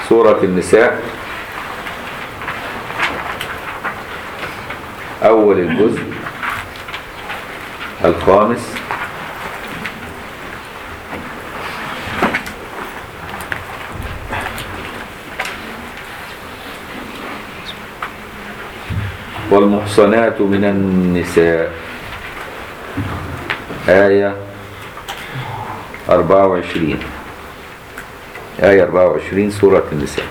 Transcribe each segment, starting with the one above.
سورة النساء أول الجزء الخامس والمحصنات من النساء آية 24 آية 24 سورة النساء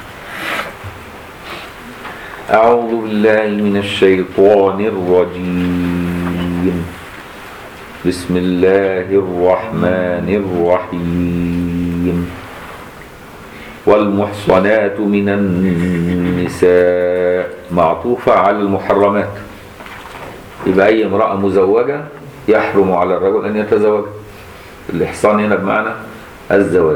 أعوذ بالله من الشيطان الرجيم بسم الله الرحمن الرحيم والمحصنات من النساء معطوفة على المحرمات يبقى أي امرأة مزوجة يحرم على الرجل أن يتزوج الإحصان هنا بمعنى الزواج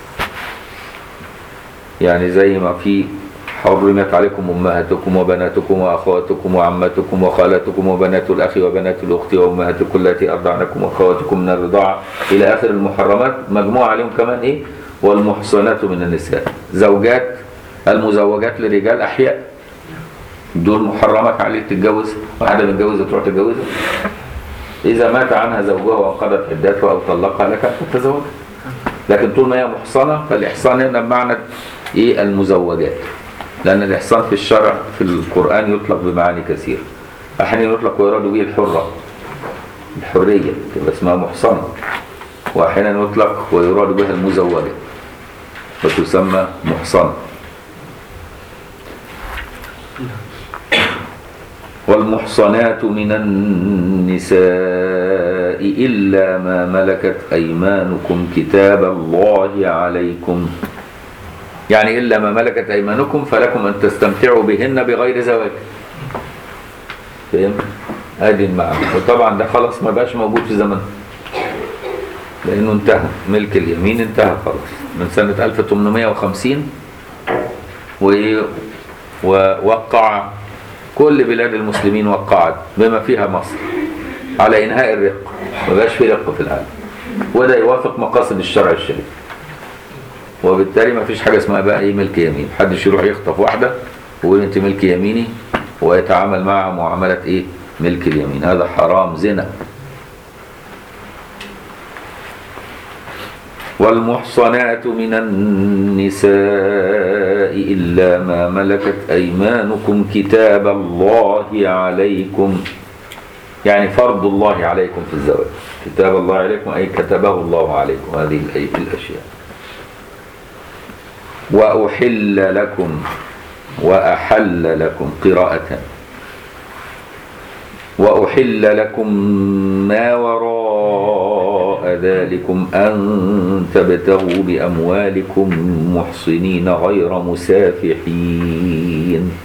يعني زي ما في حرمت عليكم أمهاتكم وبناتكم وأخواتكم وعماتكم وخالاتكم وبنات الأخ وبنات الأخت وأمهاتكم التي أرضعنكم وأخواتكم من الرضاعة إلى آخر المحرمات مجموعة عليهم كمان إيه والمحصنات من النساء زوجات المزوجات لرجال أحياء دول محرمات عليك تتجوز واحدة متجوزة تروح تتجوزها إذا مات عنها زوجها وانقضت عدتها أو طلقها لك أن تتزوجها لكن طول ما هي محصنة فالإحصان هنا بمعنى إيه المزوجات لأن الإحصان في الشرع في القرآن يطلق بمعاني كثيرة أحيانا يطلق ويراد به الحرة الحرية تبقى اسمها محصنة وأحيانا يطلق ويراد بها المزوجة وتسمى محصنة والمحصنات من النساء إلا ما ملكت أيمانكم كتاب الله عليكم يعني إلا ما ملكت أيمانكم فلكم أن تستمتعوا بهن بغير زواج فهم؟ هذه المعنى وطبعا ده خلاص ما بقاش موجود في زمن لأنه انتهى ملك اليمين انتهى خلاص من سنة 1850 و- ووقع كل بلاد المسلمين وقعت بما فيها مصر على إنهاء الرق ما بقاش في رق في العالم وده يوافق مقاصد الشرع الشريف وبالتالي ما فيش حاجة اسمها بقى ايه ملك يمين محدش يروح يخطف واحدة ويقول انت ملك يميني ويتعامل معها معاملة ايه ملك اليمين هذا حرام زنا والمحصنات من النساء إلا ما ملكت أيمانكم كتاب الله عليكم يعني فرض الله عليكم في الزواج كتاب الله عليكم أي كتبه الله عليكم هذه الأي- الأشياء وأحل لكم وأحل لكم قراءة وأحل لكم ما وراء ذلكم أن تبتغوا بأموالكم محصنين غير مسافحين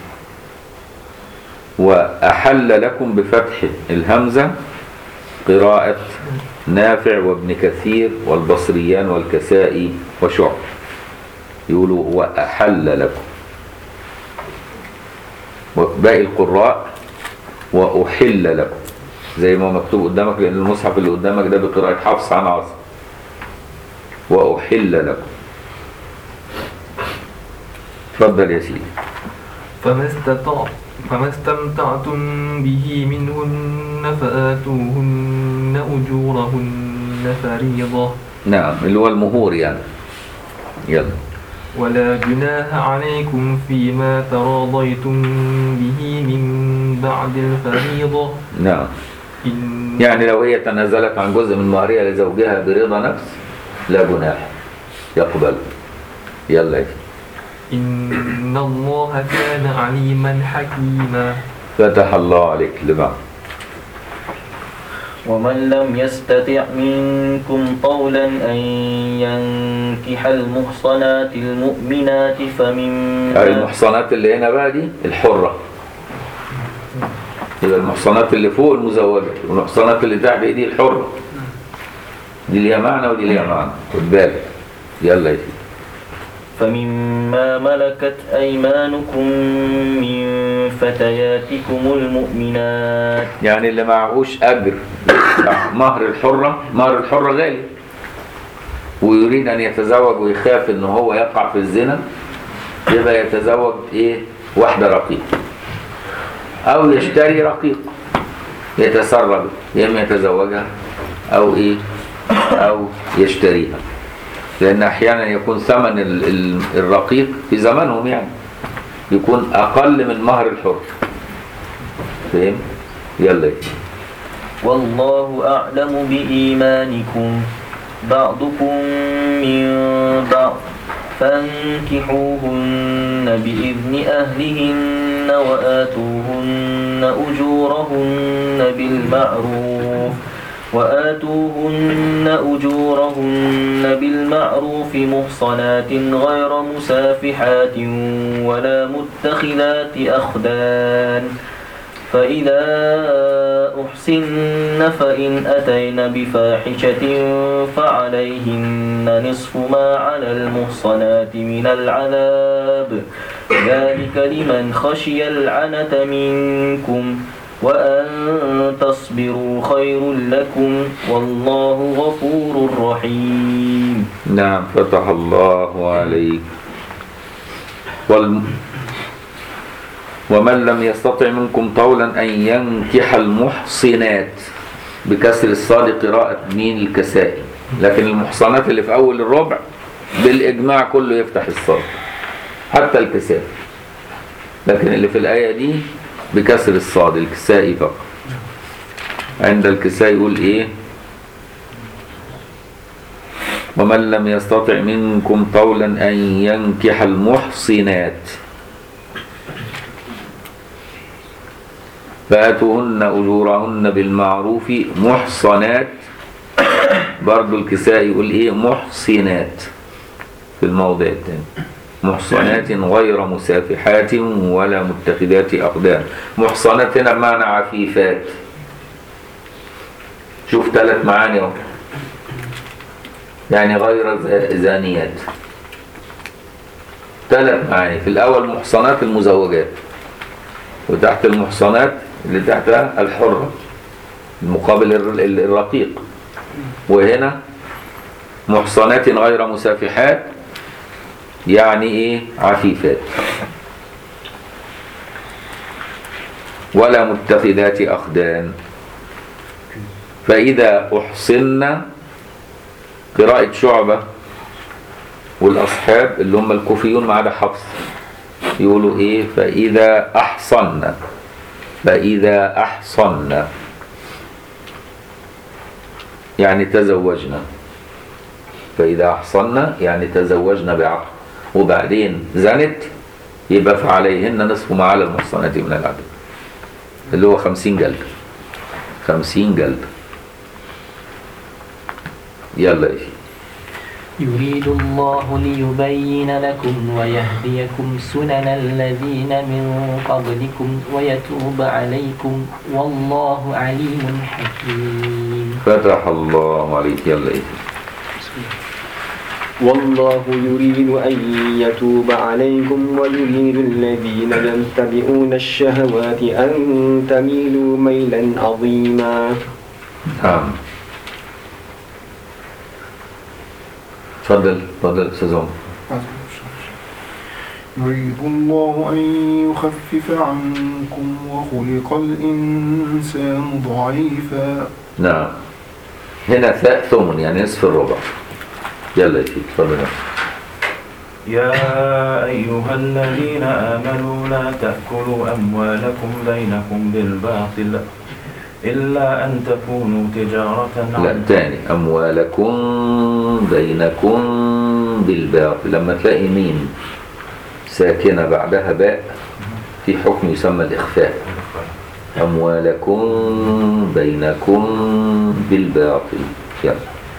وأحل لكم بفتح الهمزة قراءة نافع وابن كثير والبصريان والكسائي وشعب يقولوا وأحل لكم وباقي القراء وأحل لكم زي ما مكتوب قدامك لأن المصحف اللي قدامك ده بقراءة حفص عن عاصم وأحل لكم اتفضل يا سيدي فما استطاع فما استمتعتم به منهن فآتوهن أجورهن فريضة نعم اللي هو المهور يعني يلا ولا جناح عليكم فيما تراضيتم به من بعد الفريضة نعم إن يعني لو هي تنازلت عن جزء من مهرها لزوجها برضا نفس لا جناح يقبل يلا يا سيدي. إن الله كان عليما حكيما فتح الله عليك لبعض ومن لم يستطع منكم طولا أن ينكح المحصنات المؤمنات فمما المحصنات اللي هنا بقى دي الحرة يبقى المحصنات اللي فوق المزوجة والمحصنات اللي تحت دي الحرة دي ليها معنى ودي ليها معنى خد بالك يلا يا سيدي فمما ملكت أيمانكم من فتياتكم المؤمنات يعني اللي معهوش أجر يدفع مهر الحرة مهر الحرة غالي ويريد أن يتزوج ويخاف إن هو يقع في الزنا يبقى يتزوج ايه واحدة رقيق او يشتري رقيق يتسرب يا اما يتزوجها او ايه او يشتريها لان احيانا يكون ثمن ال- ال- الرقيق في زمانهم يعني يكون اقل من مهر الحر فاهم يلا يا سيدي. والله أعلم بإيمانكم بعضكم من بعض فانكحوهن بإذن أهلهن وآتوهن أجورهن بالمعروف وآتوهن أجورهن بالمعروف محصنات غير مسافحات ولا متخذات أخدان فإذا أحسن فإن أتين بفاحشة فعليهن نصف ما على المحصنات من العذاب ذلك لمن خشي العنة منكم وأن تصبروا خير لكم والله غفور رحيم نعم فتح الله عليك وال... ومن لم يستطع منكم طولا أن ينكح المحصنات بكسر الصاد قراءة مين الكسائي لكن المحصنات اللي في أول الربع بالإجماع كله يفتح الصاد حتى الكسائي لكن اللي في الآية دي بكسر الصاد الكسائي فقط عند الكسائي يقول إيه ومن لم يستطع منكم طولا أن ينكح المحصنات فآتوهن أجورهن بالمعروف محصنات برضو الكساء يقول إيه محصنات في الموضع الثاني محصنات غير مسافحات ولا متخذات أقدام محصنات هنا بمعنى عفيفات شوف ثلاث معاني اهو يعني غير ز- زانيات ثلاث معاني في الأول محصنات المزوجات وتحت المحصنات اللي تحتها الحرة المقابل الر- ال- الرقيق وهنا محصنات غير مسافحات يعني ايه عفيفات ولا متخذات أخدان فإذا أحصن قراءة شعبة والأصحاب اللي هم الكوفيون ما عدا حفص يقولوا إيه فإذا أحصن فإذا أحصن يعني تزوجنا فإذا أحصن يعني تزوجنا بعقل وبعدين زنت يبقى فعليهن نصف ما على المحصنات من العدل اللي هو خمسين جلد خمسين جلد يلا يا سيدي يريد الله ليبين لكم ويهديكم سنن الذين من قبلكم ويتوب عليكم والله عليم حكيم فتح الله عليك يلا يا سيدي والله يريد أن يتوب عليكم ويريد الذين يتبعون الشهوات أن تميلوا ميلا عظيما نعم تفضل تفضل استاذ عمر يريد الله أن يخفف عنكم وخلق الإنسان ضعيفا نعم هنا ثاء ثمن يعني نصف الربع يلا يا سيدي تفضل يا أيها الذين آمنوا لا تأكلوا أموالكم بينكم بالباطل إلا أن تكونوا تجارة لا عن تاني أموالكم بينكم بالباطل لما تلاقي ميم ساكنة بعدها باء في حكم يسمى الإخفاء أموالكم بينكم بالباطل يلا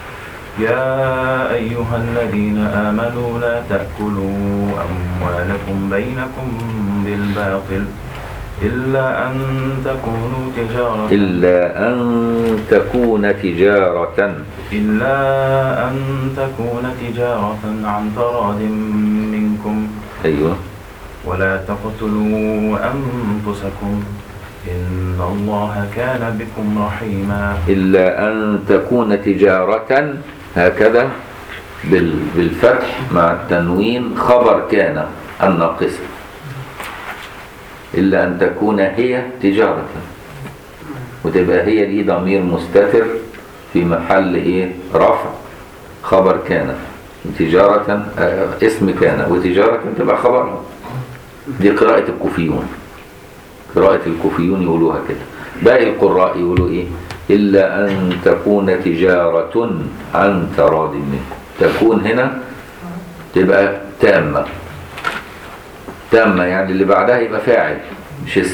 يا أيها الذين آمنوا لا تأكلوا أموالكم بينكم بالباطل إلا أن تكونوا تجارة إلا أن تكون تجارة إلا أن تكون تجارة عن تراض منكم أيوه ولا تقتلوا أنفسكم إن الله كان بكم رحيما إلا أن تكون تجارة هكذا بال- بالفتح مع التنوين خبر كان الناقصة إلا أن تكون هي تجارة وتبقى هي دي ضمير مستتر في محل إيه رفع خبر كان تجارة آه، اسم كان وتجارة تبقى خبرها دي قراءة الكوفيون قراءة الكوفيون يقولوها كده باقي القراء يقولوا ايه إلا أن تكون تجارة عن تراض منكم تكون هنا تبقى تامة تامة يعني اللي بعدها يبقى فاعل مش اسم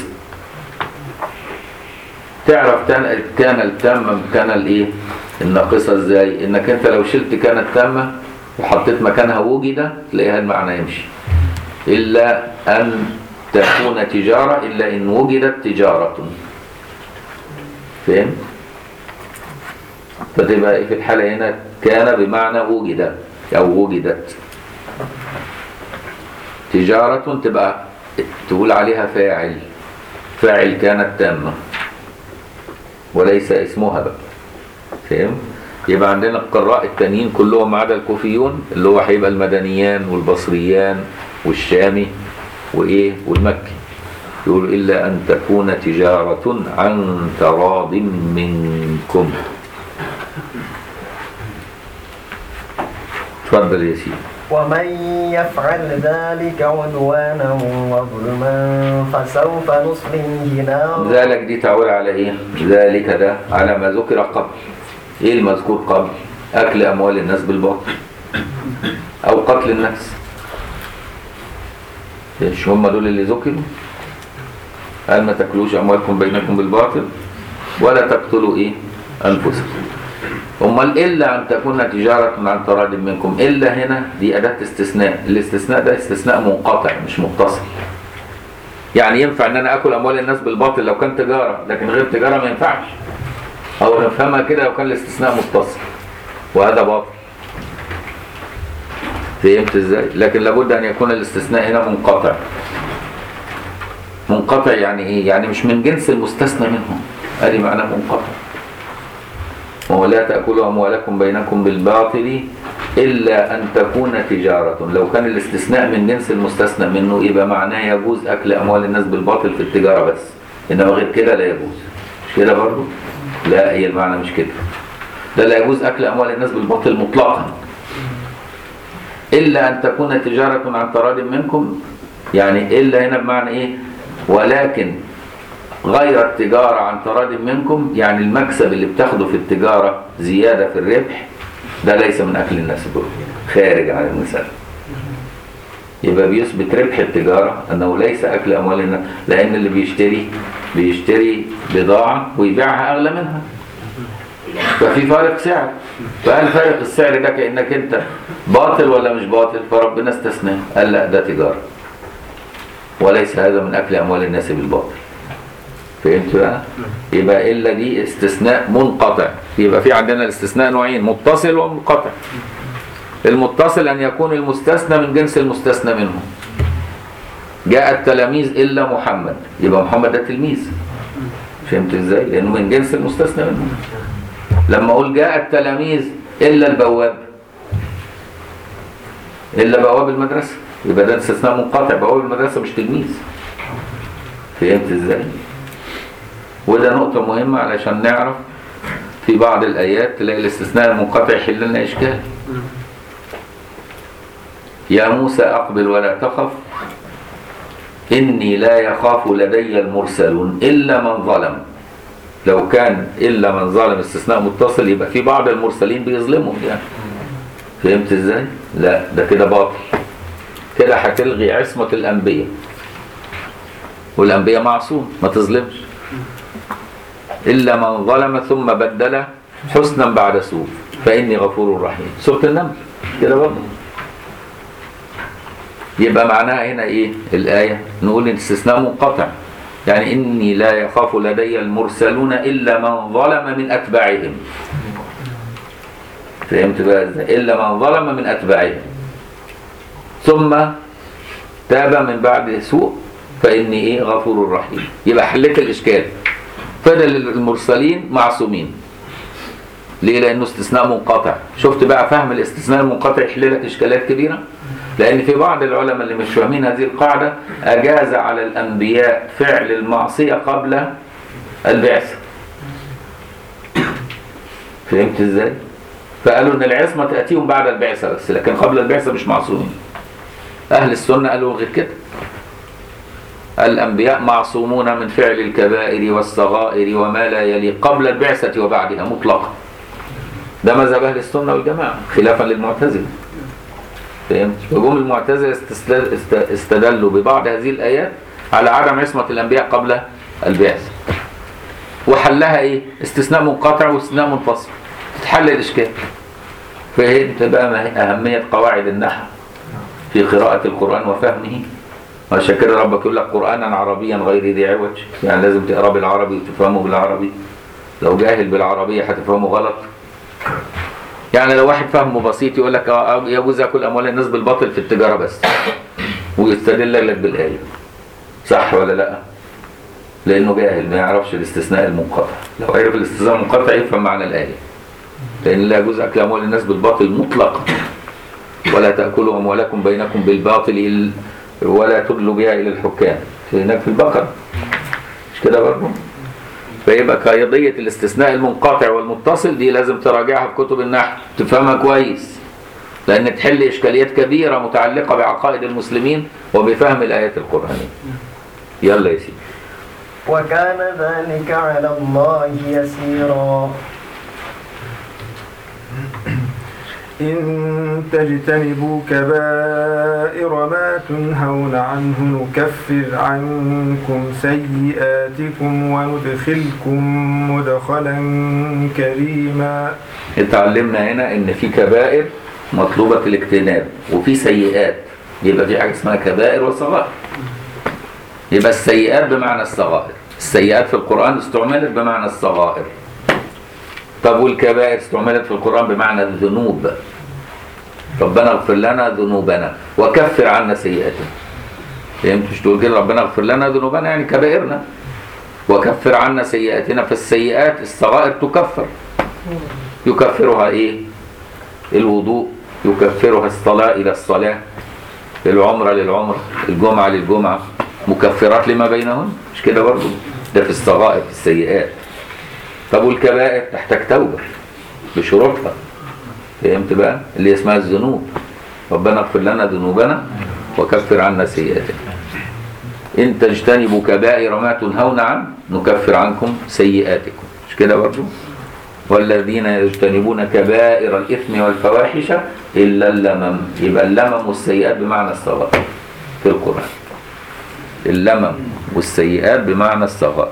تعرف تن- كان التامة كان الايه الناقصة ازاي انك انت لو شلت كانت تامة وحطيت مكانها وجد تلاقيها المعنى يمشي إلا أن تكون تجارة إلا إن وجدت تجارة فهم؟ فتبقى في الحالة هنا كان بمعنى وجد أو وجدت تجارة تبقى تقول عليها فاعل فاعل كانت تامة وليس اسمها بقى فهم؟ يبقى عندنا القراء التانيين كلهم ما عدا الكوفيون اللي هو هيبقى المدنيان والبصريان والشامي وايه والمكي يقول الا ان تكون تجاره عن تراض منكم اتفضل يا سيدي ومن يفعل ذلك عدوانا وظلما فسوف نصليه نارا ذلك دي تعول على ايه ذلك ده على ما ذكر قبل ايه المذكور قبل اكل اموال الناس بالباطل او قتل النفس مش هم دول اللي ذكروا قال ما تاكلوش اموالكم بينكم بالباطل ولا تقتلوا ايه انفسكم امال الا ان تكون تجاره عن تراض منكم الا هنا دي اداه استثناء الاستثناء ده استثناء منقطع مش متصل يعني ينفع ان انا اكل اموال الناس بالباطل لو كان تجاره لكن غير تجاره ما ينفعش او نفهمها كده لو كان الاستثناء متصل وهذا باطل فهمت ازاي لكن لابد ان يكون الاستثناء هنا منقطع منقطع يعني ايه يعني مش من جنس المستثنى منه ادي معنى منقطع ولا تأكلوا أموالكم بينكم بالباطل إلا أن تكون تجارة لو كان الاستثناء من جنس المستثنى منه يبقى معناه يجوز أكل أموال الناس بالباطل في التجارة بس إنما غير كده لا يجوز مش كده برضه؟ لا هي المعنى مش كده ده لا يجوز أكل أموال الناس بالباطل مطلقا إلا أن تكون تجارة عن تراض منكم يعني إلا هنا بمعنى إيه ولكن غير التجارة عن تراض منكم يعني المكسب اللي بتاخده في التجارة زيادة في الربح ده ليس من أكل الناس دول خارج عن المثال يبقى بيثبت ربح التجارة أنه ليس أكل أموال الناس لأن اللي بيشتري بيشتري بضاعة ويبيعها أغلى منها ففي فارق سعر فهل فارق السعر ده كأنك أنت باطل ولا مش باطل فربنا استثناه قال لا ده تجارة وليس هذا من أكل أموال الناس بالباطل فهمت بقى؟ يبقى إلا دي استثناء منقطع يبقى في عندنا الاستثناء نوعين متصل ومنقطع المتصل أن يكون المستثنى من جنس المستثنى منه جاء التلاميذ إلا محمد يبقى محمد ده تلميذ فهمت ازاي؟ لأنه من جنس المستثنى منه لما أقول جاء التلاميذ إلا البواب إلا بواب المدرسة يبقى ده استثناء منقطع بواب المدرسة مش تلميذ فهمت ازاي؟ وده نقطة مهمة علشان نعرف في بعض الآيات تلاقي الاستثناء المنقطع يحل لنا إشكال يا موسى أقبل ولا تخف إني لا يخاف لدي المرسلون إلا من ظلم لو كان إلا من ظلم استثناء متصل يبقى في بعض المرسلين بيظلمهم يعني فهمت ازاي؟ لا ده كده باطل كده هتلغي عصمة الأنبياء والأنبياء معصوم ما تظلمش إلا من ظلم ثم بدل حسنا بعد سوء فإني غفور رحيم سورة النمل كده برضه يبقى معناها هنا إيه الآية نقول الاستثناء منقطع يعني إني لا يخاف لدي المرسلون إلا من ظلم من أتباعهم فهمت بقى ازاي إلا من ظلم من أتباعهم ثم تاب من بعد سوء فإني إيه غفور رحيم يبقى حلت الإشكال فضل المرسلين معصومين ليه لأنه استثناء منقطع شفت بقى فهم الاستثناء المنقطع يحل لك إشكالات كبيرة لأن في بعض العلماء اللي مش فاهمين هذه القاعدة أجاز على الأنبياء فعل المعصية قبل البعثة فهمت ازاي؟ فقالوا ان العصمة تأتيهم بعد البعثة بس لكن قبل البعثة مش معصومين أهل السنة قالوا غير كده الأنبياء معصومون من فعل الكبائر والصغائر وما لا يليق قبل البعثة وبعدها مطلقا ده مذهب أهل السنة والجماعة خلافا للمعتزلة فهمت؟ فجم المعتزلة استسل- است- استدلوا ببعض هذه الآيات على عدم عصمة الأنبياء قبل البعثة وحلها إيه؟ استثناء منقطع واستثناء منفصل تتحل الإشكال فهمت بقى ما هي أهمية قواعد النحو في قراءة القرآن وفهمه وعشان كده ربك يقول لك قرآنا عربيا غير ذي عوج يعني لازم تقرأ بالعربي وتفهمه بالعربي لو جاهل بالعربية هتفهمه غلط يعني لو واحد فهمه بسيط يقول لك آه، آه، يجوز ياكل اموال الناس بالباطل في التجاره بس ويستدل لك بالايه صح ولا لا لانه جاهل ما يعرفش الاستثناء المنقطع لو عرف الاستثناء المنقطع يفهم معنى الايه لان لا يجوز اكل اموال الناس بالباطل مطلقا ولا تاكلوا اموالكم بينكم بالباطل إل- ولا تدلوا بها الى الحكام في هناك في البقره مش كده برضه فيبقى قضية الاستثناء المنقطع والمتصل دي لازم تراجعها في كتب النحو تفهمها كويس لأن تحل إشكاليات كبيرة متعلقة بعقائد المسلمين وبفهم الآيات القرآنية يلا يا سيدي وكان ذلك على الله يسيرا إن تجتنبوا كبائر ما تنهون عنه نكفر عنكم سيئاتكم وندخلكم مدخلا كريما اتعلمنا هنا إن في كبائر مطلوبة الاجتناب وفي سيئات يبقى في حاجة اسمها كبائر وصغائر يبقى السيئات بمعنى الصغائر السيئات في القرآن استعملت بمعنى الصغائر طب والكبائر استعملت في القرآن بمعنى الذنوب ربنا اغفر لنا ذنوبنا وكفر عنا سيئاتنا فهمت مش تقول كده ربنا اغفر لنا ذنوبنا يعني كبائرنا وكفر عنا سيئاتنا فالسيئات الصغائر تكفر يكفرها ايه الوضوء يكفرها الصلاة إلى الصلاة العمرة للعمرة الجمعة للجمعة مكفرات لما بينهن مش كده برضو ده في الصغائر في السيئات طب والكبائر تحتاج توبة بشروطها فهمت بقى اللي اسمها الذنوب ربنا اغفر لنا ذنوبنا وكفر عنا سيئاتنا إن تجتنبوا كبائر ما تنهون عنه نكفر عنكم سيئاتكم مش كده برضو والذين يجتنبون كبائر الإثم والفواحش إلا اللمم يبقى اللمم والسيئات بمعنى الصغائر في القرآن اللمم والسيئات بمعنى الصغائر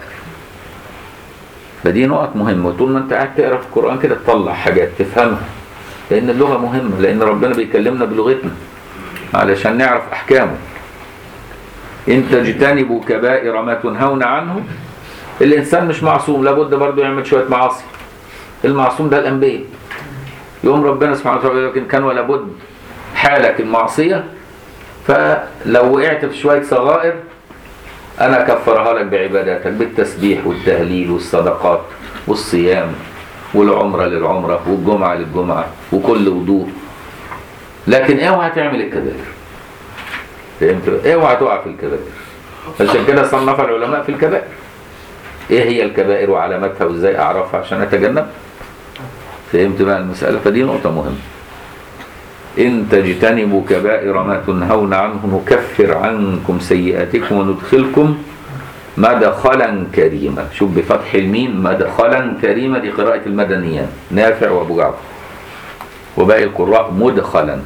فدي نقط مهمة طول ما انت قاعد تقرا في القرآن كده تطلع حاجات تفهمها لأن اللغة مهمة لأن ربنا بيكلمنا بلغتنا علشان نعرف أحكامه إن تجتنبوا كبائر ما تنهون عنه الإنسان مش معصوم لابد برضه يعمل شوية معاصي المعصوم ده الأنبياء يوم ربنا سبحانه وتعالى يقول لك إن كان ولا بد حالك المعصية فلو وقعت في شوية صغائر أنا كفرها لك بعباداتك بالتسبيح والتهليل والصدقات والصيام والعمرة للعمرة والجمعة للجمعة وكل وضوء لكن اوعى تعمل الكبائر فهمت اوعى تقع في الكبائر عشان كده صنف العلماء في الكبائر ايه هي الكبائر وعلاماتها وازاي اعرفها عشان اتجنب فهمت بقى المسألة فدي نقطة مهمة إن تجتنبوا كبائر ما تنهون عنه نكفر عنكم سيئاتكم وندخلكم مدخلا كريما شوف بفتح الميم مدخلا كريما دي قراءة المدنيان نافع وابو جعفر وباقي القراء مدخلا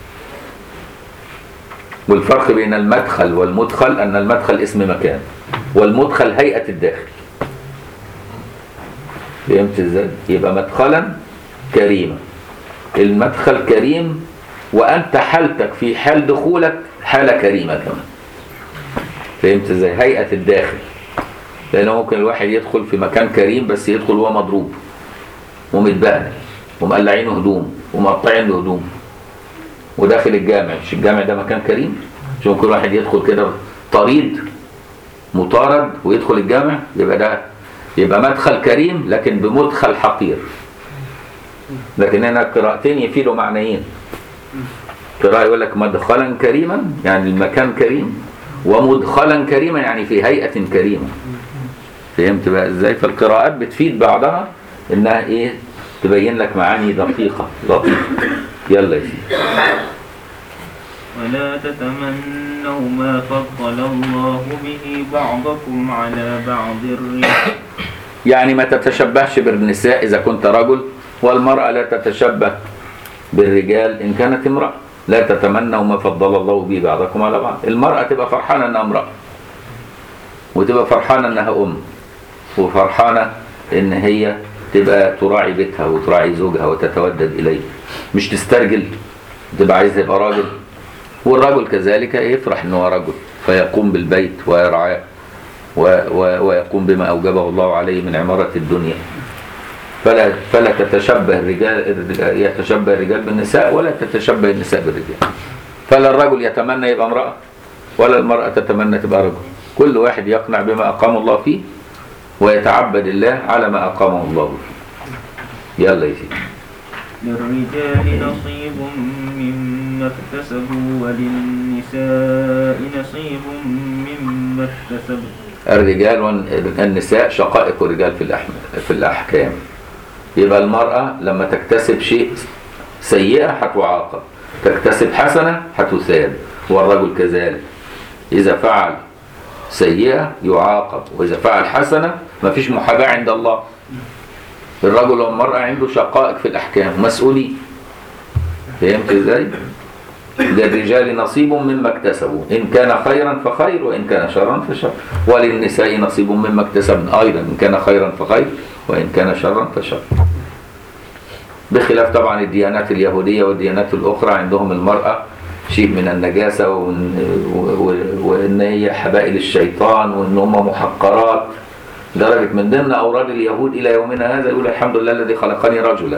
والفرق بين المدخل والمدخل أن المدخل اسم مكان والمدخل هيئة الداخل فهمت ازاي؟ يبقى مدخلا كريما المدخل كريم وأنت حالتك في حال دخولك حالة كريمة كمان فهمت ازاي؟ هيئة الداخل لأنه ممكن الواحد يدخل في مكان كريم بس يدخل وهو مضروب ومتبهدل ومقلعينه هدوم ومقطعين له هدوم وداخل الجامع مش الجامع ده مكان كريم مش ممكن واحد يدخل كده طريد مطارد ويدخل الجامع يبقى ده يبقى مدخل كريم لكن بمدخل حقير لكن هنا قراءتين يفيدوا معنيين قراءة يقول لك مدخلا كريما يعني المكان كريم ومدخلا كريما يعني في هيئة كريمة فهمت بقى ازاي فالقراءات بتفيد بعضها انها ايه تبين لك معاني دقيقة لطيفة يلا يا سيدي ولا تتمنوا ما فضل الله به بعضكم على بعض الرزق يعني ما تتشبهش بالنساء إذا كنت رجل والمرأة لا تتشبه بالرجال إن كانت امرأة لا تتمنوا ما فضل الله به بعضكم على بعض المرأة تبقى فرحانة أنها امرأة وتبقى فرحانة أنها أم وفرحانة إن هي تبقى تراعي بيتها وتراعي زوجها وتتودد إليه مش تسترجل تبقى عايز تبقى راجل والرجل كذلك يفرح إن هو رجل فيقوم بالبيت ويرعاه و- و- ويقوم بما أوجبه الله عليه من عمارة الدنيا فلا فلا تتشبه الرجال يتشبه الرجال بالنساء ولا تتشبه النساء بالرجال فلا الرجل يتمنى يبقى امرأة ولا المرأة تتمنى تبقى رجل كل واحد يقنع بما أقام الله فيه ويتعبد الله على ما أقامه الله فيه يلا يا سيدي للرجال نصيب مما اكتسبوا وللنساء نصيب مما اكتسبوا الرجال والنساء شقائق الرجال في الأحم- في الأحكام يبقى المرأة لما تكتسب شيء سيئة هتعاقب تكتسب حسنة هتثاب والرجل كذلك إذا فعل سيئة يعاقب وإذا فعل حسنة مفيش محاباة عند الله الرجل والمرأة عنده شقائق في الأحكام مسؤولين فهمت إزاي؟ للرجال نصيب مما اكتسبوا إن كان خيرا فخير وإن كان شرا فشر وللنساء نصيب مما اكتسبن أيضا إن كان خيرا فخير وإن كان شرا فشر بخلاف طبعا الديانات اليهودية والديانات الأخرى عندهم المرأة شيء من النجاسة وإن, و- وإن هي حبائل الشيطان وإن هم محقرات درجة من ضمن أوراد اليهود إلى يومنا هذا يقول الحمد لله الذي خلقني رجلا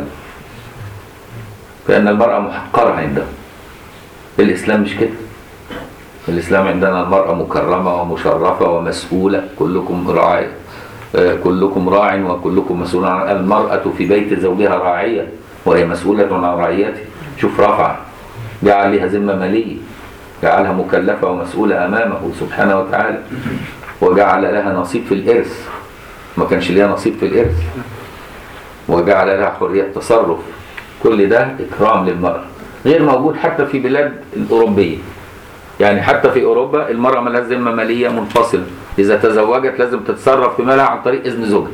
فإن المرأة محقرة عندهم الإسلام مش كده الإسلام عندنا المرأة مكرمة ومشرفة ومسؤولة كلكم راعي آه، كلكم راع وكلكم مسؤول عن المرأة في بيت زوجها راعية وهي مسؤولة عن رعيته شوف رفع جعل لها ذمة مالية جعلها مكلفة ومسؤولة أمامه سبحانه وتعالى وجعل لها نصيب في الإرث ما كانش ليها نصيب في الإرث وجعل لها حرية تصرف كل ده إكرام للمرأة غير موجود حتى في بلاد الأوروبية يعني حتى في أوروبا المرأة مالهاش ذمة مالية منفصلة إذا تزوجت لازم تتصرف في مالها عن طريق إذن زوجها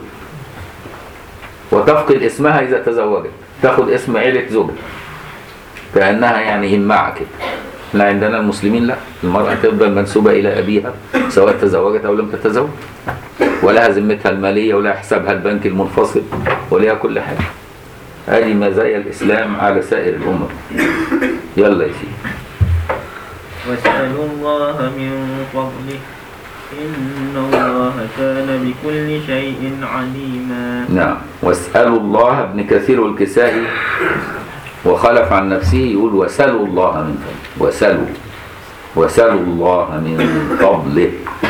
وتفقد اسمها إذا تزوجت تاخد اسم عيلة زوجها كأنها يعني هماعة كده لا عندنا المسلمين لا المرأة تفضل منسوبة إلى أبيها سواء تزوجت أو لم تتزوج ولها ذمتها المالية ولها حسابها البنكي المنفصل ولها كل حاجة هذه مزايا الإسلام على سائر الأمم يلا يا سيدي واسألوا الله من فضله إن الله كان بكل شيء عليما نعم واسألوا الله ابن كثير والكسائي وخلف عن نفسه يقول وسلوا الله من فضله وسلوا وسلوا الله من فضله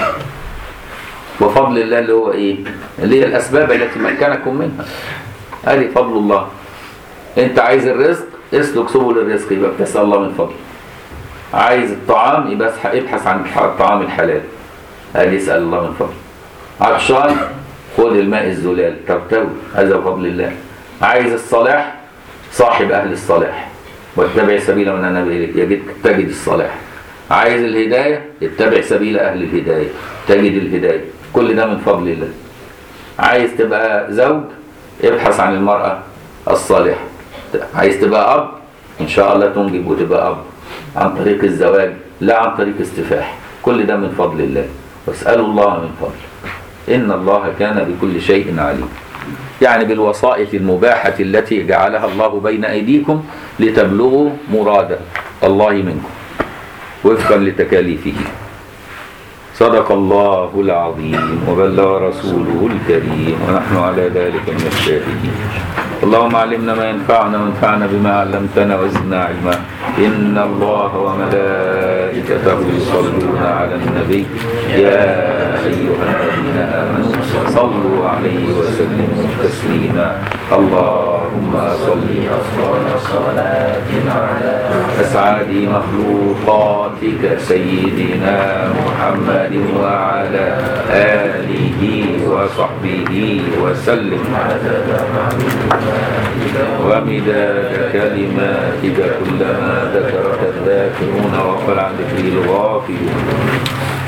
وفضل الله اللي هو ايه اللي هي الاسباب التي مكنكم منها هذه فضل الله انت عايز الرزق اسلك سبل الرزق يبقى بتسال الله من فضله عايز الطعام يبقى اسح- ابحث عن الطعام الحلال هذه اسال الله من فضله عطشان خذ الماء الزلال ترتوي هذا بفضل الله عايز الصلاح صاحب اهل الصلاح واتبع سبيل من انا اليك يجد تجد الصلاح عايز الهدايه اتبع سبيل اهل الهدايه تجد الهدايه كل ده من فضل الله عايز تبقى زوج ابحث عن المراه الصالحه عايز تبقى اب ان شاء الله تنجب وتبقى اب عن طريق الزواج لا عن طريق استفاح كل ده من فضل الله واسالوا الله من فضله إن الله كان بكل شيء عليم يعني بالوسائط المباحة التي جعلها الله بين أيديكم لتبلغوا مراد الله منكم وفقا لتكاليفه صدق الله العظيم وبلغ رسوله الكريم ونحن على ذلك من الشاهدين اللهم علمنا ما ينفعنا وانفعنا بما علمتنا وزدنا علما إن الله وملائكته يصلون على النبي يا أيها الذين آمنوا صلوا عليه وسلموا تسليما اللهم صل صلاة على أسعد مخلوقاتك سيدنا محمد وعلى آله وصحبه وسلم ومداد كلماتك كلما ذكرك الذاكرون وقل عن ذكره الغافلون